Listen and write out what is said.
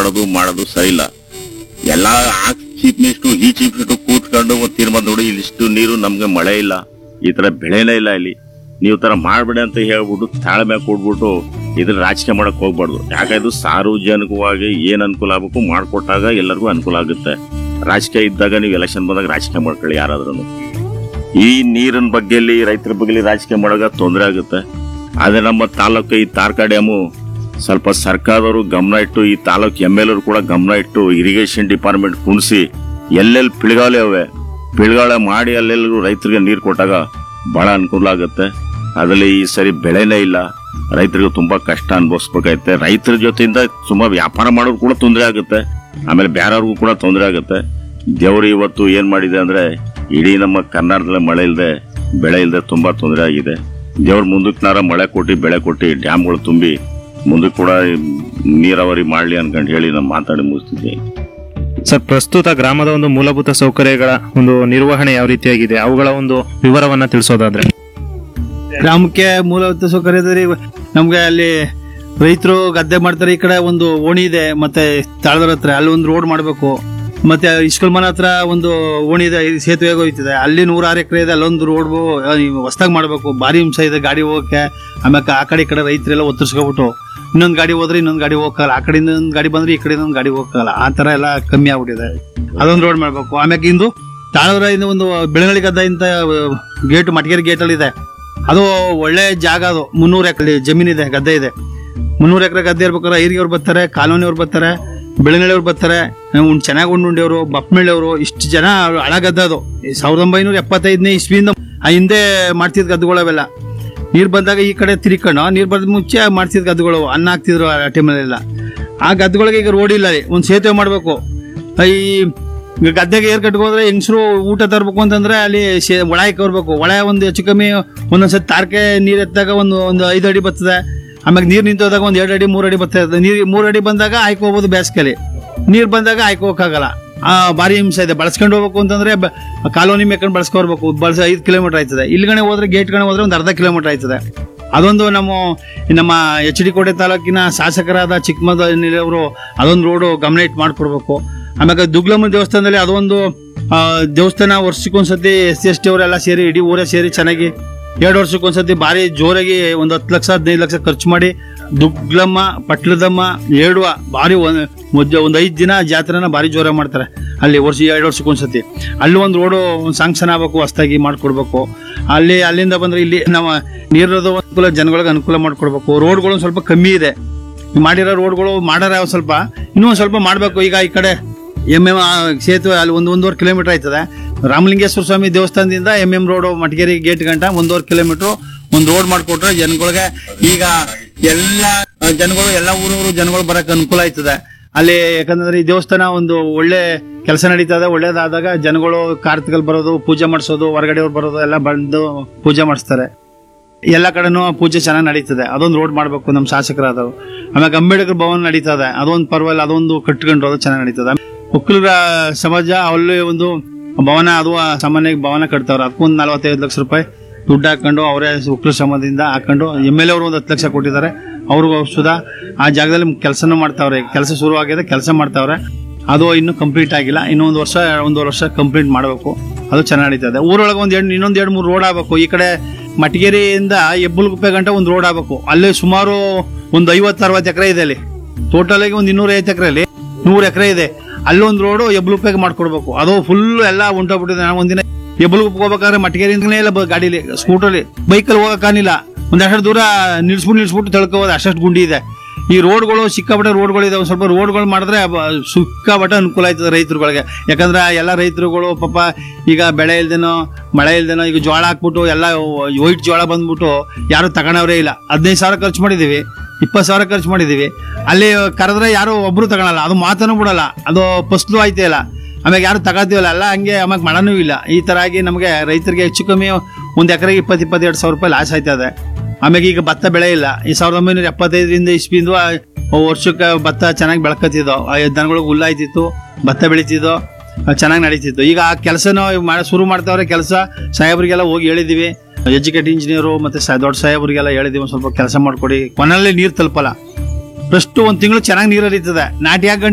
ಮಾತಾಡೋದು ಮಾಡೋದು ಸರಿ ಇಲ್ಲ ಎಲ್ಲ ಆ ಚೀಫ್ ಮಿನಿಸ್ಟರ್ ಈ ಚೀಫ್ ಮಿನಿಸ್ಟರ್ ಕೂತ್ಕೊಂಡು ಒಂದು ತೀರ್ಮಾನ ನೋಡಿ ಇಲ್ಲಿಷ್ಟು ನೀರು ನಮ್ಗೆ ಮಳೆ ಇಲ್ಲ ಈ ತರ ಬೆಳೆನೇ ಇಲ್ಲ ಇಲ್ಲಿ ನೀವು ತರ ಮಾಡ್ಬೇಡಿ ಅಂತ ಹೇಳ್ಬಿಟ್ಟು ತಾಳ್ಮೆ ಕೊಡ್ಬಿಟ್ಟು ಇದ್ರ ರಾಜಕೀಯ ಮಾಡಕ್ ಹೋಗ್ಬಾರ್ದು ಯಾಕಂದ್ರೆ ಸಾರ್ವಜನಿಕವಾಗಿ ಏನ್ ಅನುಕೂಲ ಆಗ್ಬೇಕು ಮಾಡ್ಕೊಟ್ಟಾಗ ಎಲ್ಲರಿಗೂ ಅನುಕೂಲ ಆಗುತ್ತೆ ರಾಜಕೀಯ ಇದ್ದಾಗ ನೀವು ಎಲೆಕ್ಷನ್ ಬಂದಾಗ ರಾಜಕೀಯ ಮಾಡ್ಕೊಳ್ಳಿ ಯಾರಾದ್ರೂ ಈ ನೀರಿನ ಬಗ್ಗೆಲಿ ರೈತರ ಬಗ್ಗೆಲಿ ರಾಜಕೀಯ ಮಾಡಾಗ ತೊಂದರೆ ಆಗುತ್ತೆ ಆದ್ರೆ ನಮ್ಮ ತಾಲೂಕು ಈ ತಾರ್ಕಾ ಡ್ಯಾಮು ಸ್ವಲ್ಪ ಸರ್ಕಾರದವರು ಗಮನ ಇಟ್ಟು ಈ ತಾಲೂಕು ಎಮ್ ಎಲ್ ಕೂಡ ಗಮನ ಇಟ್ಟು ಇರಿಗೇಷನ್ ಡಿಪಾರ್ಟ್ಮೆಂಟ್ ಕುಣಿಸಿ ಎಲ್ಲೆಲ್ಲಿ ಪಿಳ್ಗಾಳೆ ಅವೆ ಪಿಳ್ಗಾಳೆ ಮಾಡಿ ಅಲ್ಲೆಲ್ಲರೂ ರೈತರಿಗೆ ನೀರು ಕೊಟ್ಟಾಗ ಬಹಳ ಅನುಕೂಲ ಆಗುತ್ತೆ ಅದರಲ್ಲಿ ಈ ಸರಿ ಬೆಳೆನೇ ಇಲ್ಲ ರೈತರಿಗೆ ತುಂಬಾ ಕಷ್ಟ ಅನುಭವಿಸ್ಬೇಕಾಗತ್ತೆ ರೈತರ ಜೊತೆಯಿಂದ ತುಂಬಾ ವ್ಯಾಪಾರ ಮಾಡೋದು ಕೂಡ ತೊಂದರೆ ಆಗುತ್ತೆ ಆಮೇಲೆ ಬೇರೆಯವ್ರಿಗೂ ಕೂಡ ತೊಂದರೆ ಆಗುತ್ತೆ ದೇವರು ಇವತ್ತು ಏನ್ ಮಾಡಿದೆ ಅಂದ್ರೆ ಇಡೀ ನಮ್ಮ ಕರ್ನಾಟಕದಲ್ಲಿ ಮಳೆ ಇಲ್ಲದೆ ಬೆಳೆ ಇಲ್ಲದೆ ತುಂಬಾ ತೊಂದರೆ ಆಗಿದೆ ದೇವ್ರ ಮುಂದಕ್ನಾರ ಮಳೆ ಕೊಟ್ಟು ಬೆಳೆ ಕೊಟ್ಟು ಡ್ಯಾಮ್ಗಳು ತುಂಬಿ ಮುಂದಕ್ಕೆ ಕೂಡ ನೀರಾವರಿ ಮಾಡ್ಲಿ ಅನ್ಕೊಂಡು ಹೇಳಿ ನಾನು ಮಾತಾಡಿ ಮುಗಿಸ್ತಿದ್ದೆ ಸರ್ ಪ್ರಸ್ತುತ ಗ್ರಾಮದ ಒಂದು ಮೂಲಭೂತ ಸೌಕರ್ಯಗಳ ಒಂದು ನಿರ್ವಹಣೆ ಯಾವ ರೀತಿಯಾಗಿದೆ ಅವುಗಳ ಒಂದು ವಿವರವನ್ನ ತಿಳಿಸೋದಾದ್ರೆ ಗ್ರಾಮಕ್ಕೆ ಮೂಲಭೂತ ಸೌಕರ್ಯ ಇದ್ರೆ ನಮ್ಗೆ ಅಲ್ಲಿ ರೈತರು ಗದ್ದೆ ಮಾಡ್ತಾರೆ ಈ ಕಡೆ ಒಂದು ಓಣಿ ಇದೆ ಮತ್ತೆ ತಾಳದರ ಹತ್ರ ಅಲ್ಲಿ ಒಂದು ರೋಡ್ ಮಾಡಬೇಕು ಮತ್ತೆ ಇಸ್ಕೂಲ್ ಮನೆ ಹತ್ರ ಒಂದು ಓಣಿ ಇದೆ ಇದು ಸೇತುವೆ ಹೋಗ್ತಿದೆ ಅಲ್ಲಿ ನೂರಾರು ಎಕರೆ ಇದೆ ಅಲ್ಲೊಂದು ರೋಡ್ ಹೊಸ್ದಾಗಿ ಮಾಡಬೇಕು ಭಾರಿ ಹಿಂಸೆ ಇದೆ ಗಾಡಿ ಹೋಗಕ್ಕೆ ಆಮೇಲೆ ಆ ಕಡೆ ಈ ಕಡೆ ರೈತರೆಲ್ಲ ಒತ್ತರಿಸ್ಕೊಬಿಟ್ಟು ಇನ್ನೊಂದು ಗಾಡಿ ಹೋದ್ರೆ ಇನ್ನೊಂದು ಗಾಡಿ ಹೋಗಲ್ಲ ಆ ಕಡೆಯಿಂದ ಒಂದು ಗಾಡಿ ಬಂದ್ರೆ ಈ ಕಡೆಯಿಂದ ಒಂದು ಗಾಡಿ ಹೋಗಲ್ಲ ಆ ತರ ಎಲ್ಲ ಕಮ್ಮಿ ಆಗ್ಬಿಟ್ಟಿದೆ ಅದೊಂದು ರೋಡ್ ಮಾಡಬೇಕು ಆಮ್ಯಾಕೆ ಇಂದು ತಾಳದರ ಇಂದ ಒಂದು ಬೆಳಗಳಿ ಗದ್ದೆ ಅಂತ ಗೇಟ್ ಮಟಗೇರಿ ಗೇಟ್ ಅಲ್ಲಿ ಇದೆ ಅದು ಒಳ್ಳೆ ಜಾಗ ಅದು ಮುನ್ನೂರು ಎಕರೆ ಜಮೀನಿದೆ ಗದ್ದೆ ಇದೆ ಮುನ್ನೂರು ಎಕರೆ ಗದ್ದೆ ಇರ್ಬೇಕಾದ್ರೆ ಐರಿಯವ್ರು ಬರ್ತಾರೆ ಕಾಲೋನಿಯವ್ರು ಬರ್ತಾರೆ ಬೆಳಗಳಿಯವ್ರು ಬರ್ತಾರೆ ಉಂಡ್ ಚೆನ್ನಾಗಿ ಉಂಡುಂಡಿಯವರು ಬಪ್ಪಮಿಳ್ಳಿಯವರು ಇಷ್ಟು ಜನ ಹಳ ಗದ್ದೆ ಅದು ಈ ಸಾವಿರದ ಒಂಬೈನೂರ ಎಪ್ಪತ್ತೈದನೇ ಇಸ್ವಿಯಿಂದ ಆ ಹಿಂದೆ ಮಾಡ್ತಿದ್ ಗದ್ದುಗಳವೆಲ್ಲ ನೀರು ಬಂದಾಗ ಈ ಕಡೆ ತಿರ್ಕೊಂಡು ನೀರು ಬಂದ ಮುಂಚೆ ಮಾಡ್ತಿದ್ ಗದ್ದುಗಳು ಅನ್ನ ಹಾಕ್ತಿದ್ರು ಆ ಟೈಮಲ್ಲೆಲ್ಲ ಆ ಗದ್ದುಗಳಿಗೆ ಈಗ ರೋಡ್ ಇಲ್ಲ ರೀ ಒಂದು ಸೇತುವೆ ಮಾಡಬೇಕು ಈ ಈಗ ಗದ್ದೆಗೆ ಏರ್ ಕಟ್ಕೋದ್ರೆ ಹೆಂಗಸರು ಊಟ ತರಬೇಕು ಅಂತಂದ್ರೆ ಅಲ್ಲಿ ಶೇ ಒಳ ಬರ್ಬೇಕು ಒಳ ಒಂದು ಹೆಚ್ಚು ಕಮ್ಮಿ ಒಂದೊಂದ್ಸತಿ ತಾರ್ಕೆ ನೀರ್ ಎತ್ತಾಗ ಒಂದು ಒಂದು ಐದು ಅಡಿ ಬರ್ತದೆ ಆಮೇಲೆ ನೀರ್ ನಿಂತೋದಾಗ ಒಂದು ಎರಡು ಅಡಿ ಮೂರು ಅಡಿ ಬರ್ತದೆ ನೀರ್ ಮೂರು ಅಡಿ ಬಂದಾಗ ಆಯ್ಕೋಬಹುದು ಬೇಸಿಗೆಲಿ ನೀರ್ ಬಂದಾಗ ಆಯ್ಕೋಕ್ಕಾಗಲ್ಲ ಆ ಭಾರಿ ಹಿಂಸೆ ಇದೆ ಬಳಸ್ಕೊಂಡು ಹೋಗ್ಬೇಕು ಅಂತಂದ್ರೆ ಬ- ಕಾಲೋನಿ ಮೇಕೊಂಡು ಬಳಸ್ಕೊರ್ಬೇಕು ಬಳಸ ಐದು ಕಿಲೋಮೀಟರ್ ಆಯ್ತದೆ ಇಲ್ಲಿಗಣೆ ಹೋದ್ರೆ ಗೇಟ್ ಗಣೆ ಹೋದ್ರೆ ಒಂದು ಅರ್ಧ ಕಿಲೋಮೀಟರ್ ಆಯ್ತದೆ ಅದೊಂದು ನಮ್ಮ ನಮ್ಮ ಎಚ್ ಡಿ ಕೋಟೆ ತಾಲೂಕಿನ ಶಾಸಕರಾದ ಚಿಕ್ಕಮಗಳೂರು ಅವರು ಅದೊಂದು ರೋಡು ಗಮನ ಇಟ್ಟು ಮಾಡ್ಕೊಡ್ಬೇಕು ಆಮೇಲೆ ದುಗ್ಲಮ್ಮ ದೇವಸ್ಥಾನದಲ್ಲಿ ಅದೊಂದು ಆ, ದೇವಸ್ಥಾನ ವರ್ಷಕ್ಕೊಂದ್ಸತಿ ಎಸ್ ಸಿ ಎಸ್ ಟಿ ಅವರೆಲ್ಲ ಸೇರಿ ಇಡೀ ಊರೇ ಸೇರಿ ಚೆನ್ನಾಗಿ ಎರಡು ವರ್ಷಕ್ಕೊಂದ್ಸತಿ ಭಾರಿ ಜೋರಾಗಿ ಒಂದು ಹತ್ತು ಲಕ್ಷ ಹದಿನೈದು ಲಕ್ಷ ಖರ್ಚು ಮಾಡಿ ದುಗ್ಲಮ್ಮ ಪಟ್ಲದಮ್ಮ ಏಡುವ ಭಾರಿ ಒಂದು ಒಂದು ಐದು ದಿನ ಜಾತ್ರೆನ ಭಾರಿ ಜೋರಾಗಿ ಮಾಡ್ತಾರೆ ಅಲ್ಲಿ ವರ್ಷ ಎರಡು ವರ್ಷಕ್ಕೊಂದ್ಸತಿ ಅಲ್ಲಿ ಒಂದು ರೋಡು ಒಂದು ಸಾಂಕ್ಷನ್ ಆಗ್ಬೇಕು ಹೊಸ್ದಾಗಿ ಮಾಡ್ಕೊಡ್ಬೇಕು ಅಲ್ಲಿ ಅಲ್ಲಿಂದ ಬಂದ್ರೆ ಇಲ್ಲಿ ನಮ್ಮ ನೀರಿರೋದು ಅನುಕೂಲ ಜನಗಳಿಗೆ ಅನುಕೂಲ ಮಾಡ್ಕೊಡ್ಬೇಕು ರೋಡ್ಗಳು ಒಂದ್ ಸ್ವಲ್ಪ ಕಮ್ಮಿ ಇದೆ ಈ ಮಾಡಿರೋ ರೋಡ್ಗಳು ಮಾಡಾರ ಒಂದ್ ಸ್ವಲ್ಪ ಇನ್ನೂ ಒಂದ್ ಸ್ವಲ್ಪ ಮಾಡ್ಬೇಕು ಈಗ ಈ ಕಡೆ ಎಂ ಎಂ ಸೇತುವೆ ಅಲ್ಲಿ ಒಂದು ಒಂದೂವರೆ ಕಿಲೋಮೀಟರ್ ಆಯ್ತದೆ ರಾಮಲಿಂಗೇಶ್ವರ ಸ್ವಾಮಿ ದೇವಸ್ಥಾನದಿಂದ M M road Matageri gate ಗಂಟ ಒಂದೂವರೆ ಕಿಲೋಮೀಟರ್ ಒಂದು ರೋಡ್ ಮಾಡ್ಕೊಟ್ರೆ ಜನಗಳಿಗೆ ಈಗ ಎಲ್ಲ ಜನಗಳು ಎಲ್ಲ ಊರೂರು ಜನಗಳು ಬರಕ್ ಅನುಕೂಲ ಆಯ್ತದೆ ಅಲ್ಲಿ ಯಾಕಂದ್ರೆ ಈ ದೇವಸ್ಥಾನ ಒಂದು ಒಳ್ಳೆ ಕೆಲಸ ನಡೀತದೆ ಒಳ್ಳೇದಾದಾಗ ಜನಗಳು ಕಾರ್ತಿಕಲ್ ಬರೋದು ಪೂಜೆ ಮಾಡಿಸೋದು ಹೊರಗಡೆಯವ್ರು ಬರೋದು ಎಲ್ಲ ಬಂದು ಪೂಜೆ ಮಾಡಿಸ್ತಾರೆ ಎಲ್ಲ ಕಡೆನೂ ಪೂಜೆ ಚೆನ್ನಾಗಿ ನಡೀತದೆ ಅದೊಂದು ರೋಡ್ ಮಾಡಬೇಕು ನಮ್ಮ ಶಾಸಕರಾದವು ಆಮೇಲೆ ಅಂಬೇಡ್ಕರ್ ಭವನ ನಡೀತದೆ ಅದೊಂದು ಪರವಾಗಿಲ್ಲ ಅದೊಂದು ಕಟ್ಕೊಂಡು ಅದು ಚೆನ್ನಾಗಿ ನಡೀತದೆ ಒಕ್ಕಲರ ಸಮಾಜ ಅಲ್ಲಿ ಒಂದು ಭವನ ಅದು ಸಾಮಾನ್ಯವಾಗಿ ಭವನ ಕಟ್ತಾವ್ರೆ ಅದಕ್ಕೊಂದು ನಲವತ್ತೈದು ಲಕ್ಷ ರೂಪಾಯಿ ದುಡ್ಡು ಹಾಕೊಂಡು ಅವರೇ ಒಕ್ಕಲ ಶ್ರಮದಿಂದ ಹಾಕೊಂಡು ಎಮ್ ಎಲ್ ಅವರು ಒಂದು ಹತ್ತು ಲಕ್ಷ ಕೊಟ್ಟಿದ್ದಾರೆ ಅವ್ರಿಗೂ ಸುಧಾ ಆ ಜಾಗದಲ್ಲಿ ಕೆಲಸನೂ ಮಾಡ್ತಾವ್ರೆ ಕೆಲಸ ಶುರು ಆಗಿದೆ ಕೆಲಸ ಮಾಡ್ತಾವ್ರೆ ಅದು ಇನ್ನೂ ಕಂಪ್ಲೀಟ್ ಆಗಿಲ್ಲ ಇನ್ನೂ ಒಂದು ವರ್ಷ ಒಂದೂವರೆ ವರ್ಷ ಕಂಪ್ಲೀಟ್ ಮಾಡಬೇಕು ಅದು ಚೆನ್ನಾಗಿ ನಡೀತದೆ ಊರೊಳಗೆ ಒಂದು ಎರಡು ಇನ್ನೊಂದು ಎರಡು ಮೂರು ರೋಡ್ ಆಗಬೇಕು ಈ ಕಡೆ ಮಟಗೇರಿಯಿಂದ ಹೆಬ್ಬುಲ್ಗುಪ್ಪೆ ಗಂಟ ಒಂದು ರೋಡ್ ಆಗಬೇಕು ಅಲ್ಲಿ ಸುಮಾರು ಒಂದು ಐವತ್ತು ಅರವತ್ತು ಎಕರೆ ಇದೆ ಅಲ್ಲಿ ಟೋಟಲ್ ಆಗಿ ಒಂದು ಇನ್ನೂರ ಐವತ್ತು ಎಕರೆಯಲ್ಲಿ ನೂರು ಎಕರೆ ಇದೆ ಅಲ್ಲೊಂದು ರೋಡು ಹೆಬ್ಬುಲ್ಗುಪ್ಪೆಗೆ ಮಾಡ್ಕೊಡ್ಬೇಕು ಅದು ಫುಲ್ ಎಲ್ಲ ಉಂಟೋಗ್ಬಿಟ್ಟಿದೆ ನಾನು ಒಂದಿನ ಹೆಬ್ಬುಲ್ಗುಪ್ಪೆ ಹೋಗ್ಬೇಕಾದ್ರೆ ಮಟಗೇರಿಯಿಂದಲೇ ಇಲ್ಲ ಬ- ಗಾಡೀಲಿ ಸ್ಕೂಟರ್ಲಿ ಬೈಕಲ್ಲಿ ಹೋಗಕ್ಕಾಗಿಲ್ಲ ಒಂದಷ್ಟು ದೂರ ನಿಲ್ಸ್ಬಿಟ್ಟು ನಿಲ್ಸ್ಬಿಟ್ಟು ತಳ್ಕೋಬೋದು ಅಷ್ಟಷ್ಟು ಗುಂಡಿ ಇದೆ ಈ ರೋಡ್ಗಳು ಸಿಕ್ಕಾಪಟ್ಟೆ ರೋಡ್ಗಳು ಇದೆ ಒಂದು ಸ್ವಲ್ಪ ರೋಡ್ಗಳು ಮಾಡಿದ್ರೆ ಬ- ಸಿಕ್ಕಾಪಟ್ಟೆ ಅನುಕೂಲ ಆಯ್ತದೆ ರೈತರುಗಳಿಗೆ ಯಾಕಂದ್ರೆ ಎಲ್ಲ ರೈತರುಗಳು ಪಾಪ ಈಗ ಬೆಳೆ ಇಲ್ದೇನೋ ಮಳೆ ಇಲ್ದೇನೋ ಈಗ ಜೋಳ ಹಾಕ್ಬಿಟ್ಟು ಎಲ್ಲ ವೈಟ್ ಜೋಳ ಬಂದ್ಬಿಟ್ಟು ಯಾರು ತಗೊಳವ್ರೇ ಇಲ್ಲ ಹದಿನೈದು ಸಾವಿರ ಖರ್ಚು ಮಾಡಿದೀವಿ ಇಪ್ಪತ್ತು ಸಾವಿರ ಖರ್ಚು ಮಾಡಿದೀವಿ ಅಲ್ಲಿ ಕರೆದ್ರೆ ಯಾರು ಒಬ್ರು ತಗೊಳಲ್ಲ ಅದು ಮಾತನೂ ಬಿಡಲ್ಲ ಅದು ಫಸ್ಲು ಆಯ್ತೇ ಇಲ್ಲ ಆಮೇಲೆ ಯಾರು ತಗೋತೀವಲ್ಲ ಎಲ್ಲ ಹಂಗೆ ಆಮೇಲೆ ಮಳೆನೂ ಇಲ್ಲ ಈ ತರ ಆಗಿ ನಮಗೆ ರೈತರಿಗೆ ಹೆಚ್ಚು ಕಮ್ಮಿ ಒಂದು ಎಕರೆಗೆ ಇಪ್ಪತ್ತು ಇಪ್ಪತ್ತೆರಡು ಸಾವಿರ ರೂಪಾಯಿ ಲಾಸ್ ಆಯ್ತದೆ ಆಮೇಲೆ ಈಗ ಭತ್ತ ಬೆಳೆ ಇಲ್ಲ ಈ ಸಾವಿರದ ಒಂಬೈನೂರ ಎಪ್ಪತ್ತೈದರಿಂದ ಇಸ್ಪಿಂದು ಆ ವರ್ಷಕ್ಕೆ ಭತ್ತ ಚೆನ್ನಾಗಿ ಬೆಳ್ಕತ್ತಿದ್ದೋ ದನಗಳಿಗೆ ಹುಲ್ಲಾಯ್ತಿತ್ತು ಭತ್ತ ಬೆಳೀತಿದ್ದೋ ಚೆನ್ನಾಗಿ ನಡೀತಿತ್ತು ಈಗ ಆ ಕೆಲಸನ ಶುರು ಮಾಡ್ತಾವ್ರೆ ಕೆಲಸ ಸಾಹೇಬ್ರಿಗೆಲ್ಲ ಹೋಗಿ ಹೇಳಿದೀವಿ ಎಜುಕೇಟ್ ಇಂಜಿನಿಯರು ಮತ್ತೆ ಸ- ದೊಡ್ಡ ಸಾಹೇಬ್ರಿಗೆಲ್ಲ ಹೇಳಿದೀವಿ ಒಂದ್ ಸ್ವಲ್ಪ ಕೆಲಸ ಮಾಡ್ಕೊಡಿ ಕೊನೆಯಲ್ಲಿ ನೀರು ತಲುಪಲ್ಲ ಫಸ್ಟ್ ಒಂದ್ ತಿಂಗಳು ಚೆನ್ನಾಗಿ ನೀರು ಹರಿತದೆ ನಾಟಿ ಹಾಕೊಂಡು